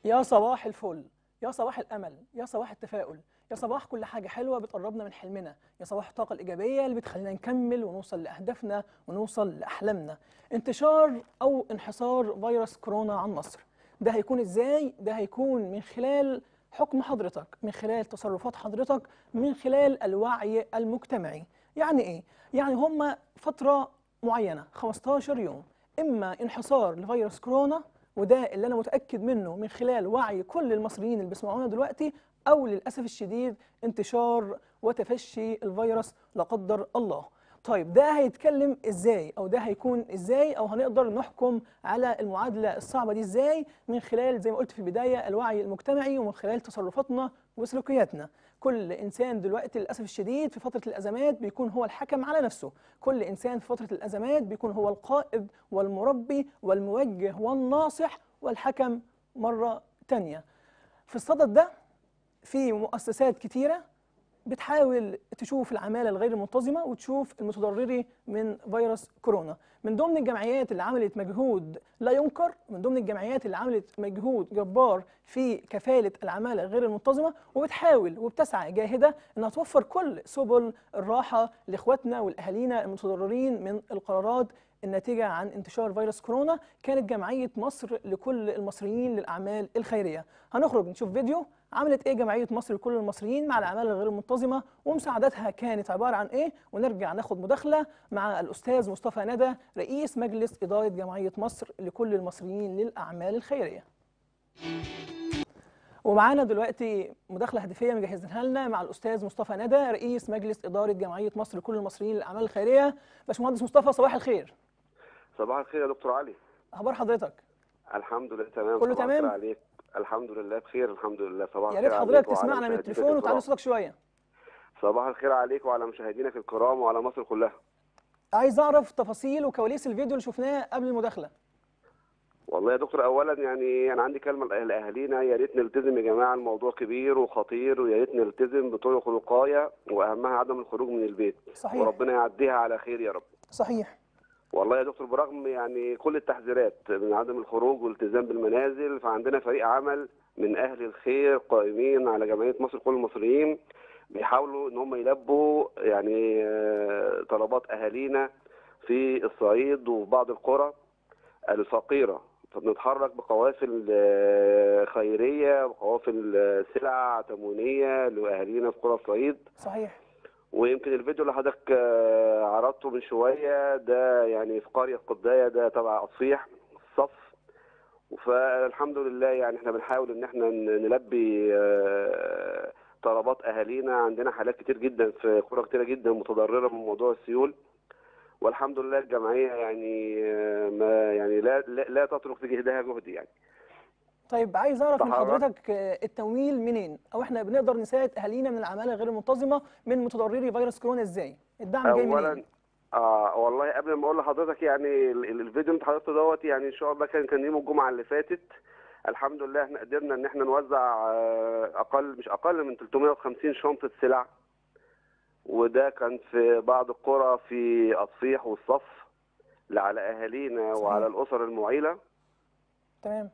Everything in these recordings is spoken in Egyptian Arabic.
يا صباح الفل يا صباح الامل يا صباح التفاؤل يا صباح كل حاجه حلوه بتقربنا من حلمنا يا صباح الطاقه الايجابيه اللي بتخلينا نكمل ونوصل لاهدافنا ونوصل لاحلامنا انتشار او انحصار فيروس كورونا عن مصر ده هيكون ازاي ده هيكون من خلال حكم حضرتك من خلال تصرفات حضرتك من خلال الوعي المجتمعي يعني ايه يعني هم فتره معينه 15 يوم اما انحصار لفيروس كورونا وده اللي انا متاكد منه من خلال وعي كل المصريين اللي بيسمعونا دلوقتي او للاسف الشديد انتشار وتفشي الفيروس لا قدر الله طيب ده هيتكلم ازاي او ده هيكون ازاي او هنقدر نحكم على المعادله الصعبه دي ازاي من خلال زي ما قلت في البدايه الوعي المجتمعي ومن خلال تصرفاتنا وسلوكياتنا كل انسان دلوقتي للاسف الشديد في فتره الازمات بيكون هو الحكم على نفسه كل انسان في فتره الازمات بيكون هو القائد والمربي والموجه والناصح والحكم مره تانية في الصدد ده في مؤسسات كتيره بتحاول تشوف العماله الغير منتظمه وتشوف المتضرري من فيروس كورونا من ضمن الجمعيات اللي عملت مجهود لا ينكر من ضمن الجمعيات اللي عملت مجهود جبار في كفاله العماله غير المنتظمه وبتحاول وبتسعى جاهده انها توفر كل سبل الراحه لاخواتنا والاهالينا المتضررين من القرارات الناتجه عن انتشار فيروس كورونا كانت جمعيه مصر لكل المصريين للاعمال الخيريه هنخرج نشوف فيديو عملت ايه جمعيه مصر لكل المصريين مع الاعمال الغير المنتظمه ومساعدتها كانت عباره عن ايه ونرجع ناخد مداخله مع الاستاذ مصطفى ندى رئيس مجلس اداره جمعيه مصر لكل المصريين للاعمال الخيريه ومعانا دلوقتي مداخله هاتفيه مجهزينها لنا مع الاستاذ مصطفى ندى رئيس مجلس اداره جمعيه مصر لكل المصريين للاعمال الخيريه باشمهندس مصطفى صباح الخير صباح الخير يا دكتور علي اخبار حضرتك الحمد لله تمام كله صباح تمام؟ الخير عليك الحمد لله بخير الحمد لله صباح يا الخير ريت عليك حضرتك وعلى تسمعنا من مشاهدينك التليفون وتعلي الكرام. صوتك شويه صباح الخير عليك وعلى مشاهدينك الكرام وعلى مصر كلها عايز اعرف تفاصيل وكواليس الفيديو اللي شفناه قبل المداخله والله يا دكتور اولا يعني انا عندي كلمه لاهالينا يا ريت نلتزم يا جماعه الموضوع كبير وخطير ويا ريت نلتزم بطرق الوقايه واهمها عدم الخروج من البيت صحيح وربنا يعديها على خير يا رب صحيح والله يا دكتور برغم يعني كل التحذيرات من عدم الخروج والالتزام بالمنازل فعندنا فريق عمل من اهل الخير قائمين على جمعيه مصر كل المصريين بيحاولوا ان هم يلبوا يعني آه، طلبات اهالينا في الصعيد وفي بعض القرى الفقيره فبنتحرك بقوافل آه، خيريه وقوافل آه، سلع تموينيه لاهالينا في قرى الصعيد صحيح ويمكن الفيديو اللي حضرتك آه، عرضته من شويه ده يعني في قريه قضايه ده تبع اصفيح الصف فالحمد لله يعني احنا بنحاول ان احنا ن- نلبي آه، طلبات اهالينا عندنا حالات كتير جدا في قرى كتيره جدا متضرره من موضوع السيول والحمد لله الجمعيه يعني آه، ما يعني لا لا, لا تترك في جهدها جهد يعني طيب عايز اعرف من تحرك. حضرتك آه، التمويل منين او احنا بنقدر نساعد اهالينا من العماله غير المنتظمه من متضرري فيروس كورونا ازاي الدعم جاي اولا منين آه والله قبل ما اقول لحضرتك يعني ال- ال- الفيديو اللي انت حضرته دوت يعني ان شاء الله كان كان يوم الجمعه اللي فاتت الحمد لله احنا قدرنا ان احنا نوزع آه، اقل مش اقل من 350 شنطه سلع وده كان في بعض القرى في اصفيح والصف على اهالينا صحيح. وعلى الاسر المعيله تمام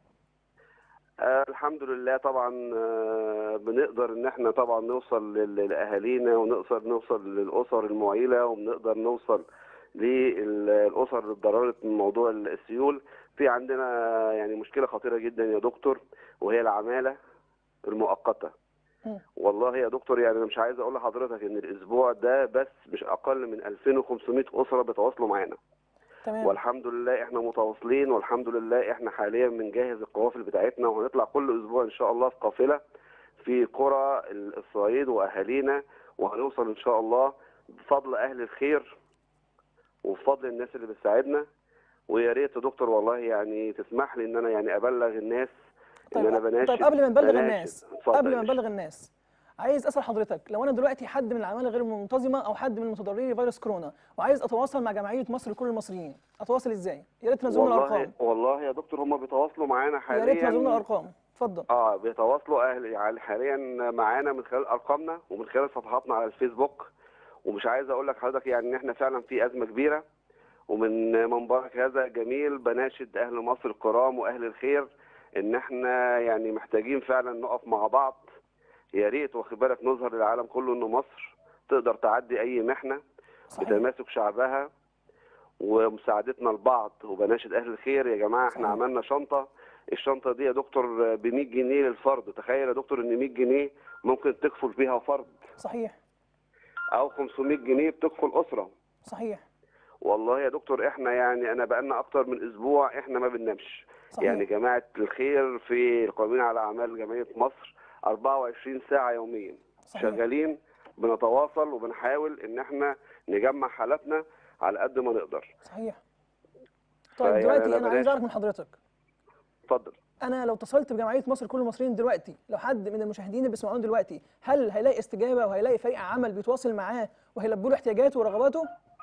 آه الحمد لله طبعا آه بنقدر ان احنا طبعا نوصل لل- لاهالينا ونقدر نوصل للاسر المعيله وبنقدر نوصل للاسر اللي اتضررت من موضوع السيول في عندنا يعني مشكله خطيره جدا يا دكتور وهي العماله المؤقته مم. والله يا دكتور يعني انا مش عايز اقول لحضرتك ان الاسبوع ده بس مش اقل من 2500 اسره بيتواصلوا معانا تمام والحمد لله احنا متواصلين والحمد لله احنا حاليا بنجهز القوافل بتاعتنا وهنطلع كل اسبوع ان شاء الله في قافله في قرى الصعيد واهالينا وهنوصل ان شاء الله بفضل اهل الخير وبفضل الناس اللي بتساعدنا ويا ريت يا دكتور والله يعني تسمح لي ان انا يعني ابلغ الناس ان طيب انا بناشد طيب قبل ما نبلغ بناشد. الناس اتفضل قبل يا ما باشا. نبلغ الناس عايز اسال حضرتك لو انا دلوقتي حد من العماله غير المنتظمه او حد من متضرري فيروس كورونا وعايز اتواصل مع جمعيه مصر لكل المصريين اتواصل ازاي يا ريت تنزلوا لنا والله الارقام والله يا دكتور هم بيتواصلوا معانا يا ريت تنزلوا لنا حاليا الارقام اتفضل اه بيتواصلوا اهل يعني حاليا معانا من خلال ارقامنا ومن خلال صفحاتنا على الفيسبوك ومش عايز اقول لك حضرتك يعني ان احنا فعلا في ازمه كبيره ومن منبرك هذا جميل بناشد اهل مصر الكرام واهل الخير ان احنا يعني محتاجين فعلا نقف مع بعض يا ريت واخد بالك نظهر للعالم كله ان مصر تقدر تعدي اي محنه صحيح بتماسك شعبها ومساعدتنا لبعض وبناشد اهل الخير يا جماعه احنا صحيح. عملنا شنطه الشنطه دي يا دكتور ب 100 جنيه للفرد تخيل يا دكتور ان 100 جنيه ممكن تكفل بيها فرد صحيح او 500 جنيه بتكفل اسره صحيح والله يا دكتور احنا يعني انا بقالنا اكتر من اسبوع احنا ما بننامش صحيح يعني جماعه الخير في القائمين على اعمال جمعيه مصر 24 ساعه يوميا صحيح شغالين بنتواصل وبنحاول ان احنا نجمع حالاتنا على قد ما نقدر صحيح طيب فيعني دلوقتي أنا انا عايز بلاش- اعرف من حضرتك اتفضل انا لو اتصلت بجمعيه مصر كل المصريين دلوقتي لو حد من المشاهدين اللي بيسمعونا دلوقتي هل هيلاقي استجابه وهيلاقي فريق عمل بيتواصل معاه وهيلبوا له احتياجاته ورغباته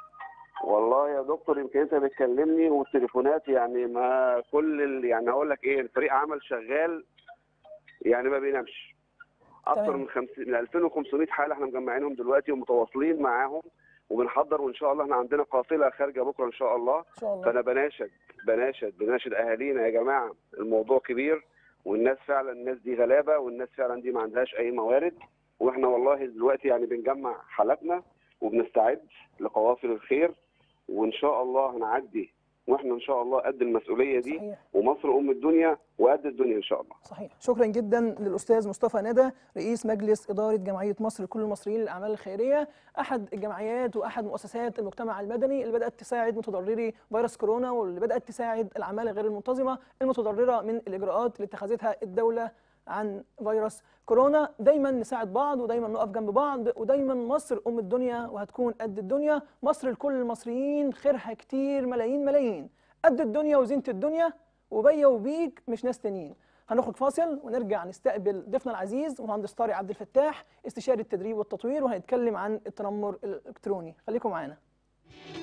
والله يا دكتور يمكن انت بتكلمني والتليفونات يعني ما كل ال... يعني هقول لك ايه الفريق عمل شغال يعني ما بينامش اكتر تمام. من 50 من 2500 حاله احنا مجمعينهم دلوقتي ومتواصلين معاهم وبنحضر وان شاء الله احنا عندنا قافله خارجه بكره ان شاء الله ان شاء الله فانا بناشد بناشد بناشد اهالينا يا جماعه الموضوع كبير والناس فعلا الناس دي غلابه والناس فعلا دي ما عندهاش اي موارد واحنا والله دلوقتي يعني بنجمع حالاتنا وبنستعد لقوافل الخير وان شاء الله هنعدي واحنا ان شاء الله قد المسؤوليه دي صحيح ومصر ام الدنيا وقد الدنيا ان شاء الله صحيح شكرا جدا للاستاذ مصطفى ندى رئيس مجلس اداره جمعيه مصر لكل المصريين للاعمال الخيريه احد الجمعيات واحد مؤسسات المجتمع المدني اللي بدات تساعد متضرري فيروس كورونا واللي بدات تساعد الاعمال غير المنتظمه المتضرره من الاجراءات اللي اتخذتها الدوله عن فيروس كورونا دايما نساعد بعض ودايما نقف جنب بعض ودايما مصر ام الدنيا وهتكون قد الدنيا مصر لكل المصريين خيرها كتير ملايين ملايين قد الدنيا وزينه الدنيا وبيا وبيك مش ناس تانيين هنخرج فاصل ونرجع نستقبل ضيفنا العزيز مهندس طارق عبد الفتاح استشاري التدريب والتطوير وهنتكلم عن التنمر الالكتروني خليكم معانا